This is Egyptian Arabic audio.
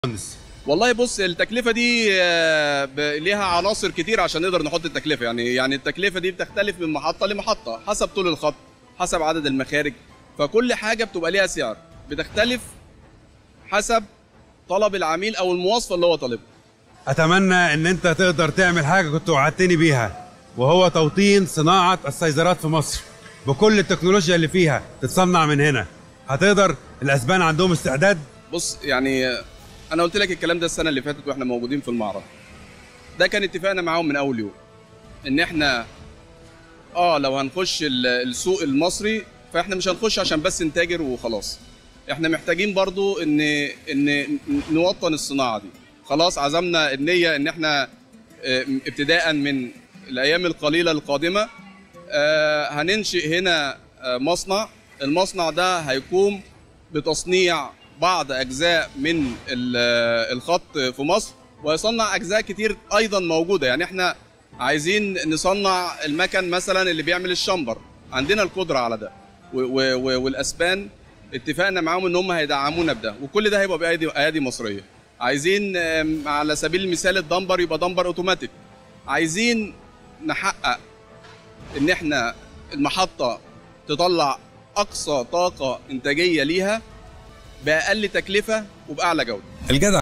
مهندس والله بص التكلفة دي آه، ب- ليها عناصر كتير عشان نقدر نحط التكلفة يعني يعني التكلفة دي بتختلف من محطة لمحطة حسب طول الخط حسب عدد المخارج فكل حاجة بتبقى ليها سعر بتختلف حسب طلب العميل او المواصفة اللي هو طالبها اتمنى ان انت تقدر تعمل حاجه كنت وعدتني بيها وهو توطين صناعه السيزرات في مصر بكل التكنولوجيا اللي فيها تتصنع من هنا هتقدر الاسبان عندهم استعداد بص يعني آه، انا قلت لك الكلام ده السنة اللي فاتت واحنا موجودين في المعرض ده كان اتفاقنا معاهم من اول يوم ان احنا اه لو هنخش ال- السوق المصري فاحنا مش هنخش عشان بس نتاجر وخلاص احنا محتاجين برضو ان ان نوطن الصناعه دي خلاص عزمنا النيه ان احنا آه، ابتداء من الايام القليله القادمه آه، هننشئ هنا آه، مصنع المصنع ده هيقوم بتصنيع بعض اجزاء من ال- آه، الخط في مصر ويصنع اجزاء كتير ايضا موجوده يعني احنا عايزين نصنع المكن مثلا اللي بيعمل الشمبر عندنا القدره على ده و- و- و- والاسبان اتفقنا معاهم ان هم هيدعمونا بده وكل ده هيبقى بايدي ايادي مصريه عايزين آم، على سبيل المثال الدمبر يبقى دمبر اوتوماتيك عايزين نحقق ان احنا المحطه تطلع اقصى طاقه انتاجيه ليها باقل تكلفه وباعلى جوده الجدع